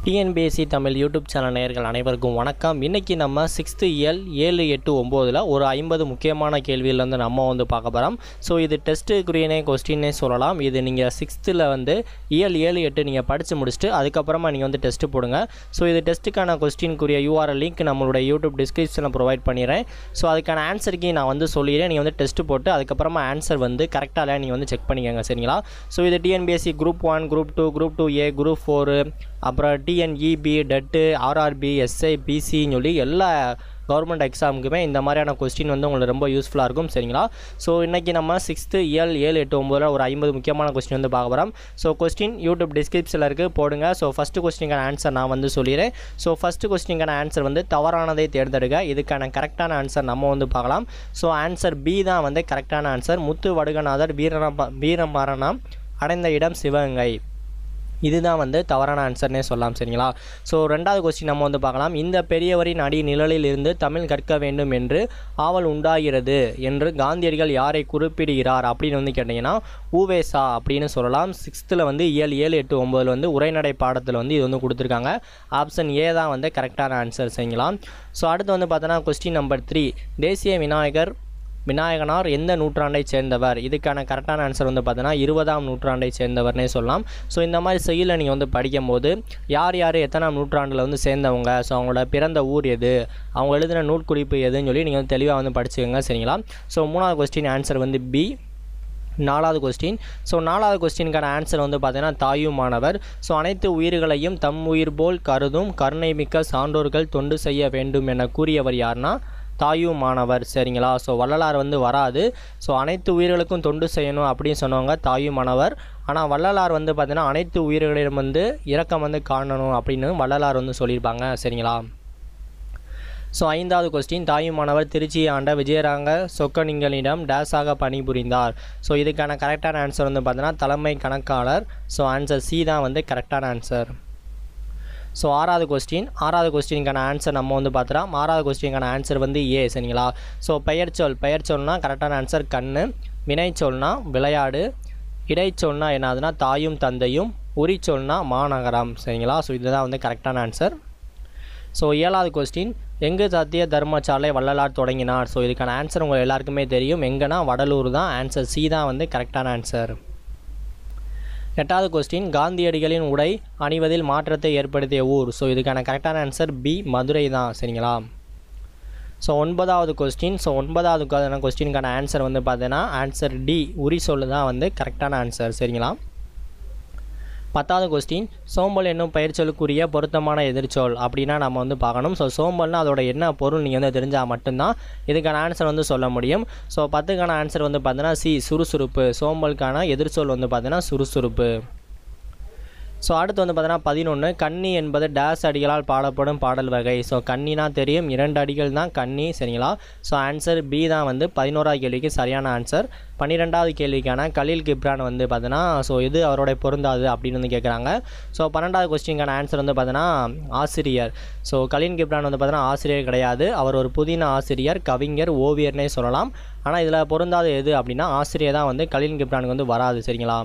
TNPSC Tamil YouTube channel நேயர்கள் அனைவருக்கும் வணக்கம் இன்றைக்கி நம்ம சிக்ஸ்த்து இயல் ஏழு எட்டு ஒம்போதில் ஒரு ஐம்பது முக்கியமான கேள்வியில் வந்து நம்ம வந்து பார்க்க போகிறோம் ஸோ இது டெஸ்ட்டுக்குரியனே கொஸ்டின்னே சொல்லலாம் இது நீங்கள் சிக்ஸ்த்தில் வந்து இயல் ஏழு எட்டு நீங்கள் படித்து முடிச்சுட்டு அதுக்கப்புறமா நீங்கள் வந்து டெஸ்ட்டு போடுங்க ஸோ இது டெஸ்ட்டுக்கான கொஸ்டின்குரிய யூஆர்எல் லிங்க் நம்மளுடைய யூடியூப் டிஸ்கிரிப்ஷனில் ப்ரொவைட் பண்ணிடுறேன் ஸோ அதுக்கான ஆன்சருக்கு நான் வந்து சொல்லிடுறேன் நீங்கள் வந்து டெஸ்ட்டு போட்டு அதுக்கப்புறமா ஆன்சர் வந்து கரெக்டாக இல்லை நீங்கள் வந்து செக் பண்ணிக்கோங்க சரிங்களா ஸோ இது TNPSC group one group two group two A group four அப்புறம் டிஎன்இபி டெட்டு ஆர்ஆர்பி எஸ்ஐ பிசின்னு சொல்லி எல்லா கவர்மெண்ட் எக்ஸாமுக்குமே இந்த மாதிரியான கொஸ்டின் வந்து உங்களுக்கு ரொம்ப யூஸ்ஃபுல்லாக இருக்கும் சரிங்களா ஸோ இன்றைக்கி நம்ம சிக்ஸ்த்து ஏழு ஏழு எட்டு ஒம்போதில் ஒரு ஐம்பது முக்கியமான கொஸ்டின் வந்து பார்க்க போகிறோம் ஸோ கொஸ்டின் யூடியூப் டிஸ்கிரிப்ஷனில் இருக்குது போடுங்க ஸோ ஃபஸ்ட்டு கொஸ்டினுக்கான ஆன்சர் நான் வந்து சொல்லிடுறேன் ஸோ ஃபஸ்ட்டு கொஸ்டினுக்கான ஆன்சர் வந்து தவறானதை தேர்ந்தெடுக்க இதுக்கான கரெக்டான ஆன்சர் நம்ம வந்து பார்க்கலாம் ஸோ ஆன்சர் பி தான் வந்து கரெக்டான ஆன்சர் முத்து வடுகநாதர் வீரம வீரமரணம் அடைந்த இடம் சிவகங்கை இதுதான் வந்து தவறான ஆன்சர்னே சொல்லலாம் சரிங்களா ஸோ ரெண்டாவது கொஸ்டின் நம்ம வந்து பார்க்கலாம் இந்த பெரியவரின் அடி நிழலில் இருந்து தமிழ் கற்க வேண்டும் என்று ஆவல் உண்டாகிறது என்று காந்தியடிகள் யாரை குறிப்பிடுகிறார் அப்படின்னு வந்து கேட்டிங்கன்னா ஊவேசா அப்படின்னு சொல்லலாம் சிக்ஸ்த்தில் வந்து ஏழு ஏழு எட்டு ஒம்பதில் வந்து உரைநடை பாடத்தில் வந்து இது வந்து கொடுத்துருக்காங்க ஆப்ஷன் ஏ தான் வந்து கரெக்டான ஆன்சர் சரிங்களா ஸோ அடுத்து வந்து பார்த்தோன்னா கொஸ்டின் நம்பர் த்ரீ தேசிய விநாயகர் விநாயகனார் எந்த நூற்றாண்டை சேர்ந்தவர் இதுக்கான கரெக்டான ஆன்சர் வந்து பார்த்தீங்கன்னா இருபதாம் நூற்றாண்டை சேர்ந்தவர்னே சொல்லலாம் ஸோ இந்த மாதிரி செயலில் நீங்கள் வந்து படிக்கும்போது யார் யார் எத்தனாம் நூற்றாண்டில் வந்து சேர்ந்தவங்க ஸோ அவங்களோட பிறந்த ஊர் எது அவங்க எழுதின நூற்குறிப்பு எதுன்னு சொல்லி நீங்கள் வந்து தெளிவாக வந்து படிச்சுக்கோங்க சரிங்களா ஸோ மூணாவது கொஸ்டின் ஆன்சர் வந்து பி நாலாவது கொஸ்டின் ஸோ நாலாவது கொஸ்டினுக்கான ஆன்சர் வந்து பார்த்தீங்கன்னா தாயுமானவர் ஸோ அனைத்து உயிர்களையும் தம் உயிர் போல் கருதும் கருணை மிக்க சான்றோர்கள் தொண்டு செய்ய வேண்டும் என கூறியவர் யார்னா தாயுமானவர் சரிங்களா ஸோ வள்ளலார் வந்து வராது ஸோ அனைத்து உயிர்களுக்கும் தொண்டு செய்யணும் அப்படின்னு சொன்னவங்க தாயுமானவர் ஆனால் வள்ளலார் வந்து பார்த்தீங்கன்னா அனைத்து உயிர்களிடம் வந்து இரக்கம் வந்து காணணும் அப்படின்னு வள்ளலார் வந்து சொல்லியிருப்பாங்க சரிங்களா ஸோ ஐந்தாவது கொஸ்டின் தாயுமானவர் திருச்சியை ஆண்ட விஜயராங்க சொக்கனிங்களிடம் டேஸாக பணிபுரிந்தார் ஸோ இதுக்கான கரெக்டான ஆன்சர் வந்து பார்த்தீங்கன்னா தலைமை கணக்காளர் ஸோ ஆன்சர் சி தான் வந்து கரெக்டான ஆன்சர் ஸோ ஆறாவது கொஸ்டின் ஆறாவது கொஸ்டினுக்கான ஆன்சர் நம்ம வந்து பார்த்துறோம் ஆறாவது கொஸ்டினுக்கான ஆன்சர் வந்து ஏ சரிங்களா ஸோ பெயர்ச்சொல் பெயர்ச்சொல்னா கரெக்டான ஆன்சர் கண்ணு வினைச்சொல்னா விளையாடு இடைச்சொல்னா என்னதுன்னா தாயும் தந்தையும் உரிச்சொல்னா மாநகரம் சரிங்களா ஸோ இதுதான் வந்து கரெக்டான ஆன்சர் ஸோ ஏழாவது கொஸ்டின் எங்கு சத்திய தர்மசாலை வள்ளலார் தொடங்கினார் ஸோ இதுக்கான ஆன்சர் உங்கள் எல்லாருக்குமே தெரியும் எங்கன்னா வடலூர் தான் ஆன்சர் சி தான் வந்து கரெக்டான ஆன்சர் எட்டாவது கொஸ்டின் காந்தியடிகளின் உடை அணிவதில் மாற்றத்தை ஏற்படுத்திய ஊர் ஸோ இதுக்கான கரெக்டான ஆன்சர் பி மதுரை தான் சரிங்களா ஸோ ஒன்பதாவது கொஸ்டின் ஸோ ஒன்பதாவது கொஸ்டினுக்கான ஆன்சர் வந்து பார்த்தீங்கன்னா ஆன்சர் டி உரி சொல்லு தான் வந்து கரெக்டான ஆன்சர் சரிங்களா பத்தாவது கொஸ்டின் சோம்பல் என்னும் பெயர்ச்சொலுக்குரிய பொருத்தமான எதிர்ச்சொல் அப்படின்னா நம்ம வந்து பார்க்கணும் ஸோ சோம்பல்னா அதோட என்ன பொருள் நீங்கள் வந்து தெரிஞ்சால் மட்டும்தான் இதுக்கான ஆன்சர் வந்து சொல்ல முடியும் ஸோ பத்துக்கான ஆன்சர் வந்து பார்த்தீங்கன்னா சி சுறுசுறுப்பு சோம்பலுக்கான எதிர்ச்சொல் வந்து பார்த்தீங்கன்னா சுறுசுறுப்பு ஸோ அடுத்து வந்து பார்த்தீங்கன்னா பதினொன்று கன்னி என்பது டேஸ் அடிகளால் பாடப்படும் பாடல் வகை ஸோ கன்னினா தெரியும் இரண்டு அடிகள் தான் கன்னி சரிங்களா ஸோ ஆன்சர் பி தான் வந்து பதினோராவது கேள்விக்கு சரியான ஆன்சர் பன்னிரெண்டாவது கேள்விக்கான கலீல் கிப்ரான் வந்து பார்த்தீங்கன்னா ஸோ இது அவரோட பொருந்தாது அப்படின்னு வந்து கேட்குறாங்க ஸோ பன்னெண்டாவது கொஸ்டினுக்கான ஆன்சர் வந்து பார்த்தீங்கன்னா ஆசிரியர் ஸோ கலீல் கிப்ரான் வந்து பார்த்தீங்கன்னா ஆசிரியர் கிடையாது அவர் ஒரு புதின ஆசிரியர் கவிஞர் ஓவியர்னே சொல்லலாம் ஆனால் இதில் பொருந்தாது எது அப்படின்னா ஆசிரியர் தான் வந்து கலீல் கிப்ரானுக்கு வந்து வராது சரிங்களா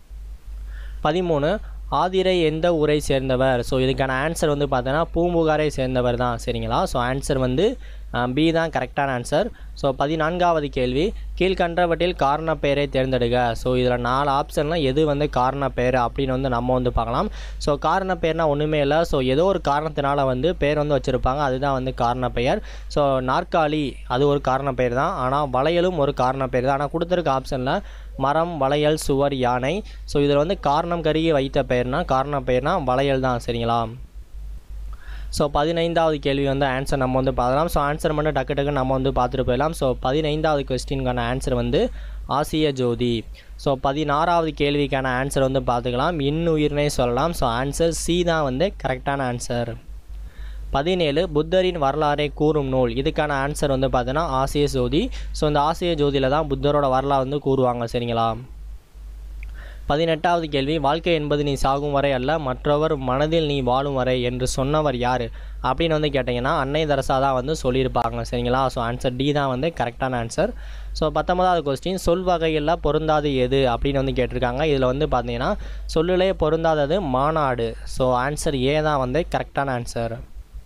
பதிமூணு ஆதிரை எந்த ஊரை சேர்ந்தவர் ஸோ இதுக்கான ஆன்சர் வந்து பார்த்தோன்னா பூம்புகாரை சேர்ந்தவர் தான் சரிங்களா ஸோ ஆன்சர் வந்து பி தான் கரெக்டான ஆன்சர் ஸோ பதினான்காவது கேள்வி கீழ்கண்டவற்றில் காரண பெயரை தேர்ந்தெடுக்க ஸோ இதில் நாலு ஆப்ஷன்லாம் எது வந்து காரண பெயர் அப்படின்னு வந்து நம்ம வந்து பார்க்கலாம் ஸோ காரண பெயர்னால் ஒன்றுமே இல்லை ஸோ ஏதோ ஒரு காரணத்தினால வந்து பேர் வந்து வச்சுருப்பாங்க அதுதான் வந்து காரண பெயர் ஸோ நாற்காலி அது ஒரு காரண பெயர் தான் ஆனால் வளையலும் ஒரு காரண பெயர் தான் ஆனால் கொடுத்துருக்க ஆப்ஷனில் மரம் வளையல் சுவர் யானை ஸோ இதில் வந்து காரணம் கருகி வைத்த பெயர்னா காரண பெயர்னா வளையல் தான் சரிங்களா ஸோ பதினைந்தாவது கேள்வி வந்து ஆன்சர் நம்ம வந்து பார்க்கலாம் ஸோ ஆன்சர் மட்டும் டக்கு டக்கு நம்ம வந்து பார்த்துட்டு போயிடலாம் ஸோ பதினைந்தாவது கொஸ்டினுக்கான ஆன்சர் வந்து ஆசிய ஜோதி ஸோ பதினாறாவது கேள்விக்கான ஆன்சர் வந்து பார்த்துக்கலாம் இன்னுயிர்னே சொல்லலாம் ஸோ ஆன்சர் சி தான் வந்து கரெக்டான ஆன்சர் பதினேழு புத்தரின் வரலாறை கூறும் நூல் இதுக்கான ஆன்சர் வந்து பார்த்தீங்கன்னா ஆசிய ஜோதி ஸோ இந்த ஆசிய ஜோதியில் தான் புத்தரோட வரலாறு வந்து கூறுவாங்க சரிங்களா பதினெட்டாவது கேள்வி வாழ்க்கை என்பது நீ சாகும் வரை அல்ல மற்றவர் மனதில் நீ வாழும் வரை என்று சொன்னவர் யார் அப்படின்னு வந்து கேட்டிங்கன்னா அன்னை தரசா தான் வந்து சொல்லியிருப்பாங்க சரிங்களா ஸோ ஆன்சர் டி தான் வந்து கரெக்டான ஆன்சர் ஸோ பத்தொன்பதாவது கொஸ்டின் சொல் வகையில் பொருந்தாது எது அப்படின்னு வந்து கேட்டிருக்காங்க இதில் வந்து பார்த்தீங்கன்னா சொல்லிலே பொருந்தாதது மாநாடு ஸோ ஆன்சர் ஏ தான் வந்து கரெக்டான ஆன்சர்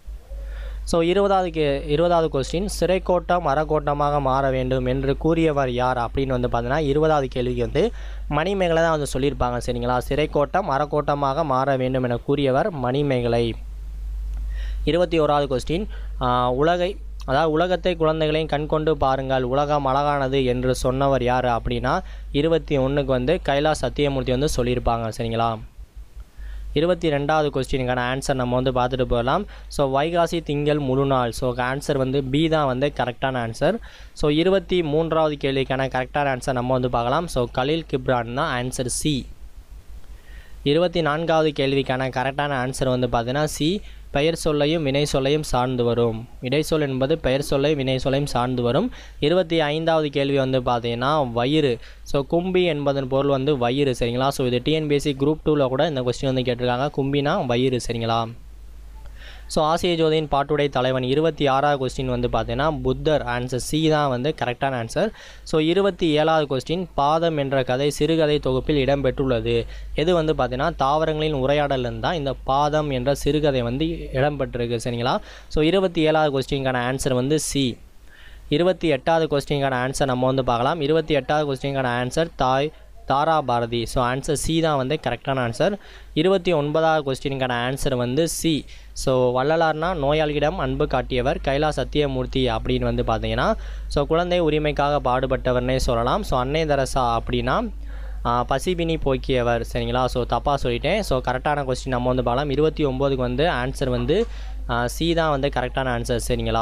ஸோ இருபதாவது கே இருபதாவது கொஸ்டின் சிறைக்கோட்டம் அறக்கோட்டமாக மாற வேண்டும் என்று கூறியவர் யார் அப்படின்னு வந்து பார்த்தீங்கன்னா இருபதாவது கேள்விக்கு வந்து மணிமேகலை தான் வந்து சொல்லியிருப்பாங்க சரிங்களா சிறைக்கோட்டம் அறக்கோட்டமாக மாற வேண்டும் என கூறியவர் மணிமேகலை இருபத்தி ஓராவது கொஸ்டின் உலகை அதாவது உலகத்தை குழந்தைகளையும் கண்கொண்டு பாருங்கள் உலகம் அழகானது என்று சொன்னவர் யார் அப்படின்னா இருபத்தி ஒன்றுக்கு வந்து கைலாஸ் சத்தியமூர்த்தி வந்து சொல்லியிருப்பாங்க சரிங்களா இருபத்தி ரெண்டாவது கொஸ்டினுக்கான ஆன்சர் நம்ம வந்து பார்த்துட்டு போகலாம் ஸோ வைகாசி திங்கள் முழு நாள் ஸோ ஆன்சர் வந்து பி தான் வந்து கரெக்டான ஆன்சர் ஸோ இருபத்தி மூன்றாவது கேள்விக்கான கரெக்டான ஆன்சர் நம்ம வந்து பார்க்கலாம் ஸோ கலீல் கிப்ரான் தான் ஆன்சர் சி இருபத்தி நான்காவது கேள்விக்கான கரெக்டான ஆன்சர் வந்து பார்த்தீங்கன்னா சி பெயர் சொல்லையும் வினை சொல்லையும் சார்ந்து வரும் இடைச்சொல் என்பது பெயர் சொல்லையும் வினை சொல்லையும் சார்ந்து வரும் இருபத்தி ஐந்தாவது கேள்வி வந்து பார்த்தீங்கன்னா வயிறு ஸோ கும்பி என்பதன் பொருள் வந்து வயிறு சரிங்களா ஸோ இது டிஎன்பிஎஸ்சி குரூப் டூவில் கூட இந்த கொஸ்டின் வந்து கேட்டிருக்காங்க கும்பினா வயிறு சரிங்களா ஸோ ஆசிய ஜோதியின் பாட்டுடை தலைவன் இருபத்தி ஆறாவது கொஸ்டின் வந்து பார்த்தீங்கன்னா புத்தர் ஆன்சர் சி தான் வந்து கரெக்டான ஆன்சர் ஸோ இருபத்தி ஏழாவது கொஸ்டின் பாதம் என்ற கதை சிறுகதை தொகுப்பில் இடம்பெற்றுள்ளது எது வந்து பார்த்தீங்கன்னா தாவரங்களின் உரையாடல் தான் இந்த பாதம் என்ற சிறுகதை வந்து இடம்பெற்றிருக்கு சரிங்களா ஸோ இருபத்தி ஏழாவது கொஸ்டினுக்கான ஆன்சர் வந்து சி இருபத்தி எட்டாவது கொஸ்டினுக்கான ஆன்சர் நம்ம வந்து பார்க்கலாம் இருபத்தி எட்டாவது கொஸ்டினுக்கான ஆன்சர் தாய் தாரா பாரதி ஸோ ஆன்சர் சி தான் வந்து கரெக்டான ஆன்சர் இருபத்தி ஒன்பதாவது கொஸ்டினுக்கான ஆன்சர் வந்து சி ஸோ வள்ளலார்னா நோயாளியிடம் அன்பு காட்டியவர் கைலா சத்தியமூர்த்தி அப்படின்னு வந்து பார்த்தீங்கன்னா ஸோ குழந்தை உரிமைக்காக பாடுபட்டவர்னே சொல்லலாம் ஸோ அன்னை தரசா அப்படின்னா பசிபினி போக்கியவர் சரிங்களா ஸோ தப்பாக சொல்லிட்டேன் ஸோ கரெக்டான கொஸ்டின் நம்ம வந்து பார்க்கலாம் இருபத்தி ஒம்போதுக்கு வந்து ஆன்சர் வந்து சி தான் வந்து கரெக்டான ஆன்சர் சரிங்களா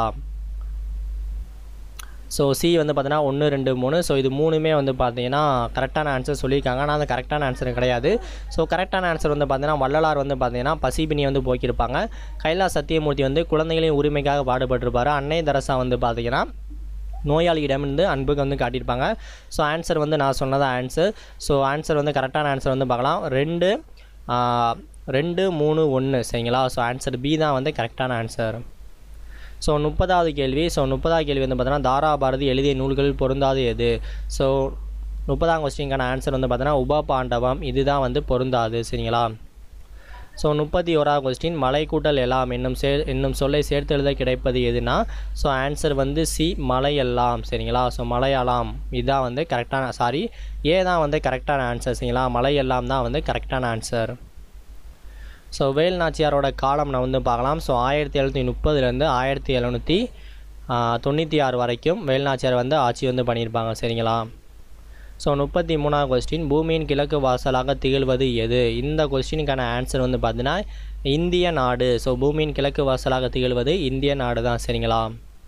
ஸோ சி வந்து பார்த்தீங்கன்னா ஒன்று ரெண்டு மூணு ஸோ இது மூணுமே வந்து பார்த்தீங்கன்னா கரெக்டான ஆன்சர் சொல்லியிருக்காங்க ஆனால் அது கரெக்டான ஆன்சர் கிடையாது ஸோ கரெக்டான ஆன்சர் வந்து பார்த்தீங்கன்னா வள்ளலார் வந்து பார்த்தீங்கன்னா பசிபினியை வந்து போக்கியிருப்பாங்க கைலா சத்தியமூர்த்தி வந்து குழந்தைகளின் உரிமைக்காக பாடுபட்டிருப்பார் அன்னை தரசா வந்து பார்த்தீங்கன்னா நோயாளியிடமிருந்து அன்புக்கு வந்து காட்டியிருப்பாங்க ஸோ ஆன்சர் வந்து நான் சொன்னதான் ஆன்சர் ஸோ ஆன்சர் வந்து கரெக்டான ஆன்சர் வந்து பார்க்கலாம் ரெண்டு ரெண்டு மூணு ஒன்று சரிங்களா ஸோ ஆன்சர் பி தான் வந்து கரெக்டான ஆன்சர் ஸோ முப்பதாவது கேள்வி ஸோ முப்பதாவது கேள்வி வந்து பார்த்தோன்னா தாரா பாரதி எழுதிய நூல்களில் பொருந்தாது எது ஸோ முப்பதாம் கொஸ்டினுக்கான ஆன்சர் வந்து பார்த்தோன்னா உப பாண்டவம் இதுதான் வந்து பொருந்தாது சரிங்களா ஸோ முப்பத்தி ஓராவது கொஸ்டின் மலை கூட்டல் எல்லாம் என்னும் சே என்னும் சொல்லை சேர்த்து எழுத கிடைப்பது எதுனா ஸோ ஆன்சர் வந்து சி மலையெல்லாம் சரிங்களா ஸோ மலையாளம் இதுதான் வந்து கரெக்டான சாரி ஏ தான் வந்து கரெக்டான ஆன்சர் சரிங்களா மலையெல்லாம் தான் வந்து கரெக்டான ஆன்சர் ஸோ வேல் நாச்சியாரோட காலம் நான் வந்து பார்க்கலாம் ஸோ ஆயிரத்தி எழுநூற்றி முப்பதுலேருந்து ஆயிரத்தி எழுநூற்றி தொண்ணூற்றி ஆறு வரைக்கும் வேல் நாச்சியார் வந்து ஆட்சி வந்து பண்ணியிருப்பாங்க சரிங்களா ஸோ முப்பத்தி மூணாவது கொஸ்டின் பூமியின் கிழக்கு வாசலாக திகழ்வது எது இந்த கொஸ்டினுக்கான ஆன்சர் வந்து பார்த்தீங்கன்னா இந்திய நாடு ஸோ பூமியின் கிழக்கு வாசலாக திகழ்வது இந்திய நாடு தான் சரிங்களா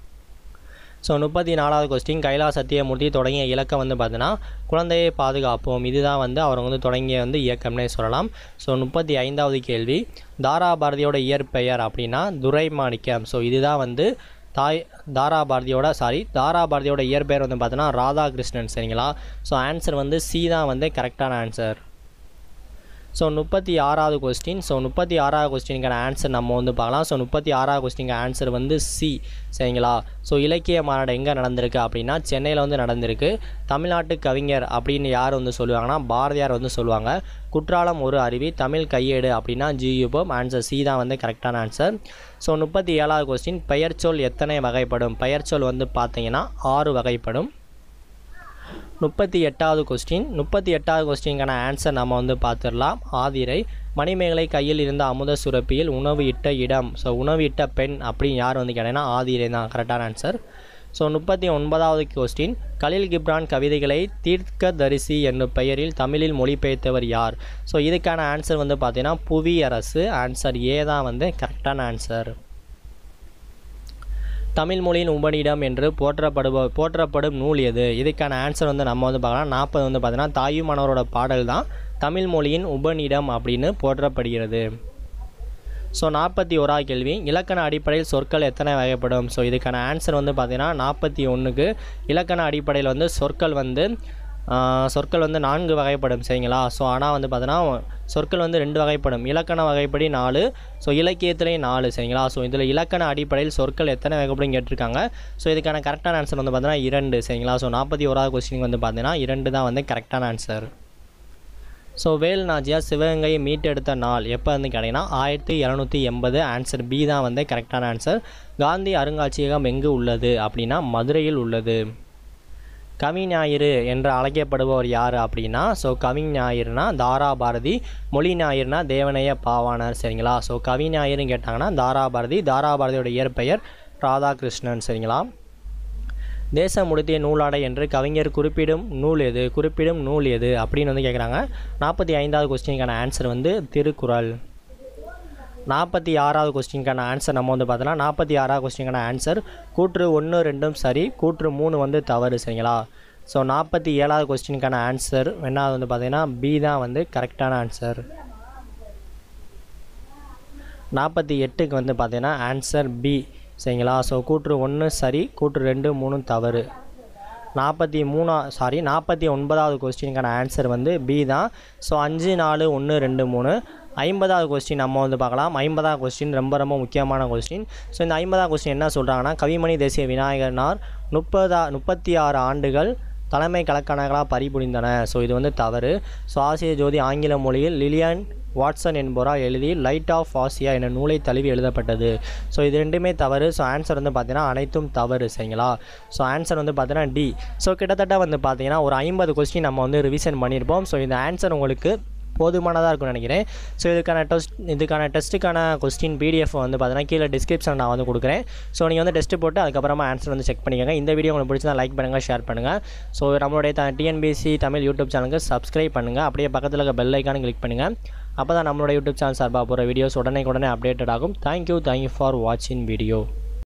ஸோ முப்பத்தி நாலாவது கொஸ்டின் கைலாஸ் சத்தியமூர்த்தி தொடங்கிய இலக்கம் வந்து பார்த்தீங்கன்னா குழந்தையை பாதுகாப்போம் இதுதான் வந்து அவர் வந்து தொடங்கிய வந்து இயக்கம்னே சொல்லலாம் ஸோ முப்பத்தி ஐந்தாவது கேள்வி தாரா பாரதியோட இயற்பெயர் அப்படின்னா துரைமாணிக்கம் ஸோ இதுதான் வந்து தாய் தாரா பாரதியோட சாரி தாரா பாரதியோட இயற்பெயர் வந்து பார்த்தீங்கன்னா ராதாகிருஷ்ணன் சரிங்களா ஸோ ஆன்சர் வந்து சி தான் வந்து கரெக்டான ஆன்சர் ஸோ முப்பத்தி ஆறாவது கொஸ்டின் ஸோ முப்பத்தி ஆறாவது கொஸ்டினுக்கான ஆன்சர் நம்ம வந்து பார்க்கலாம் ஸோ முப்பத்தி ஆறாவது கொஸ்டினுக்கு ஆன்சர் வந்து சி சரிங்களா ஸோ இலக்கிய மாநாடு எங்கே நடந்திருக்கு அப்படின்னா சென்னையில் வந்து நடந்திருக்கு தமிழ்நாட்டு கவிஞர் அப்படின்னு யார் வந்து சொல்லுவாங்கன்னா பாரதியார் வந்து சொல்லுவாங்க குற்றாலம் ஒரு அருவி தமிழ் கையேடு அப்படின்னா ஜியூபம் ஆன்சர் சி தான் வந்து கரெக்டான ஆன்சர் ஸோ முப்பத்தி ஏழாவது கொஸ்டின் பெயர்ச்சொல் எத்தனை வகைப்படும் பெயர்ச்சொல் வந்து பார்த்தீங்கன்னா ஆறு வகைப்படும் முப்பத்தி எட்டாவது கொஸ்டின் முப்பத்தி எட்டாவது கொஸ்டினுக்கான ஆன்சர் நம்ம வந்து பார்த்துடலாம் ஆதிரை மணிமேகலை கையில் இருந்த அமுத சுரப்பியில் உணவு இட்ட இடம் ஸோ உணவு இட்ட பெண் அப்படின்னு யார் வந்து கேட்டீங்கன்னா ஆதிரை தான் கரெக்டான ஆன்சர் ஸோ முப்பத்தி ஒன்பதாவது கொஸ்டின் கலில் கிப்ரான் கவிதைகளை தீர்க்கதரிசி என்னும் பெயரில் தமிழில் மொழிபெயர்த்தவர் யார் ஸோ இதுக்கான ஆன்சர் வந்து பார்த்தீங்கன்னா புவியரசு ஆன்சர் ஏ தான் வந்து கரெக்டான ஆன்சர் தமிழ் மொழியின் உபநிடம் என்று போற்றப்படுப போற்றப்படும் நூல் எது இதுக்கான ஆன்சர் வந்து நம்ம வந்து பார்க்கலாம் நாற்பது வந்து பார்த்தீங்கன்னா தாயுமானவரோட பாடல் தான் தமிழ் மொழியின் உபநிடம் அப்படின்னு போற்றப்படுகிறது ஸோ நாற்பத்தி ஓராவது கேள்வி இலக்கண அடிப்படையில் சொற்கள் எத்தனை வகைப்படும் ஸோ இதுக்கான ஆன்சர் வந்து பார்த்தீங்கன்னா நாற்பத்தி ஒன்றுக்கு இலக்கண அடிப்படையில் வந்து சொற்கள் வந்து ஆஹ் சொற்கள் வந்து நான்கு வகைப்படும் சரிங்களா ஸோ ஆனால் வந்து பார்த்தோன்னா சொற்கள் வந்து ரெண்டு வகைப்படும் இலக்கண வகைப்படி நாலு ஸோ இலக்கியத்துலேயும் நாலு சரிங்களா ஸோ இதில் இலக்கண அடிப்படையில் சொற்கள் எத்தனை வகைப்படும் கேட்டிருக்காங்க ஸோ இதுக்கான கரெக்டான ஆன்சர் வந்து பார்த்தீங்கன்னா இரண்டு சரிங்களா ஸோ நாற்பத்தி ஓராவது கொஸ்டின் வந்து பார்த்தீங்கன்னா இரண்டு தான் வந்து கரெக்டான ஆன்சர் ஸோ வேல் நாச்சியார் சிவகங்கையை மீட்டெடுத்த நாள் எப்போ வந்து கேட்டிங்கன்னா ஆயிரத்தி இரநூத்தி எண்பது ஆன்சர் பி தான் வந்து கரெக்டான ஆன்சர் காந்தி அருங்காட்சியகம் எங்கு உள்ளது அப்படின்னா மதுரையில் உள்ளது கவி ஞாயிறு என்று அழைக்கப்படுபவர் யார் அப்படின்னா ஸோ கவி ஞாயிறுனா தாரா பாரதி மொழி ஞாயிறுனா தேவனைய பாவாணர் சரிங்களா ஸோ கவி ஞாயிறுன்னு கேட்டாங்கன்னா தாரா பாரதி தாரா பாரதியோட இயற்பெயர் ராதாகிருஷ்ணன் சரிங்களா தேசம் உடுத்திய நூலாடை என்று கவிஞர் குறிப்பிடும் நூல் எது குறிப்பிடும் நூல் எது அப்படின்னு வந்து கேட்குறாங்க நாற்பத்தி ஐந்தாவது கொஸ்டினுக்கான ஆன்சர் வந்து திருக்குறள் நாற்பத்தி ஆறாவது கொஸ்டினுக்கான ஆன்சர் நம்ம வந்து பார்த்தோன்னா நாற்பத்தி ஆறாவது கொஸ்டினுக்கான ஆன்சர் கூற்று ஒன்று ரெண்டும் சரி கூற்று மூணு வந்து தவறு சரிங்களா ஸோ நாற்பத்தி ஏழாவது கொஸ்டினுக்கான ஆன்சர் என்ன வந்து பார்த்தீங்கன்னா பி தான் வந்து கரெக்டான ஆன்சர் நாற்பத்தி எட்டுக்கு வந்து பார்த்தீங்கன்னா ஆன்சர் பி சரிங்களா ஸோ கூற்று ஒன்று சரி கூற்று ரெண்டு மூணு தவறு நாற்பத்தி மூணா சாரி நாற்பத்தி ஒன்பதாவது கொஸ்டினுக்கான ஆன்சர் வந்து பி தான் ஸோ அஞ்சு நாலு ஒன்று ரெண்டு மூணு ஐம்பதாவது கொஸ்டின் நம்ம வந்து பார்க்கலாம் ஐம்பதாவது கொஸ்டின் ரொம்ப ரொம்ப முக்கியமான கொஸ்டின் ஸோ இந்த ஐம்பதாவது கொஸ்டின் என்ன சொல்கிறாங்கன்னா கவிமணி தேசிய விநாயகனார் முப்பதா முப்பத்தி ஆறு ஆண்டுகள் தலைமை கலக்கணங்களாக பறிபுரிந்தன ஸோ இது வந்து தவறு ஸோ ஆசிய ஜோதி ஆங்கில மொழியில் லிலியன் வாட்சன் என்பவரால் எழுதி லைட் ஆஃப் ஆசியா என்ற நூலை தழுவி எழுதப்பட்டது ஸோ இது ரெண்டுமே தவறு ஸோ ஆன்சர் வந்து பார்த்தீங்கன்னா அனைத்தும் தவறு சரிங்களா ஸோ ஆன்சர் வந்து பார்த்தீங்கன்னா டி ஸோ கிட்டத்தட்ட வந்து பார்த்தீங்கன்னா ஒரு ஐம்பது கொஸ்டின் நம்ம வந்து ரிவிஷன் பண்ணியிருப்போம் ஸோ இந்த ஆன்சர் உங்களுக்கு போதுமானதாக இருக்கும்னு நினைக்கிறேன் ஸோ இதுக்கான டெஸ்ட் இதுக்கான டெஸ்ட்டுக்கான கொஸ்டின் பிடிஎஃப் வந்து பார்த்தீங்கன்னா கீழே டிஸ்கிரிப்ஷன் நான் வந்து கொடுக்குறேன் ஸோ நீங்கள் வந்து டெஸ்ட்டு போட்டு அதுக்கப்புறமா ஆன்சர் வந்து செக் பண்ணிக்கோங்க இந்த வீடியோ உங்களுக்கு பிடிச்சா லைக் பண்ணுங்கள் ஷேர் பண்ணுங்கள் ஸோ நம்மளுடைய த டிஎன்பிசி தமிழ் யூடியூப் சேனலுக்கு சப்ஸ்கிரைப் பண்ணுங்கள் அப்படியே பக்கத்தில் இருக்க பெல் ஐக்கானு கிளிக் பண்ணுங்கள் அப்போ தான் நம்மளோட யூடியூப் சேனல் சார்பாக போகிற வீடியோஸ் உடனே உடனே அப்டேட்டட் ஆகும் தேங்க்யூ தேங்க்யூ ஃபார் வாட்சிங் வீடியோ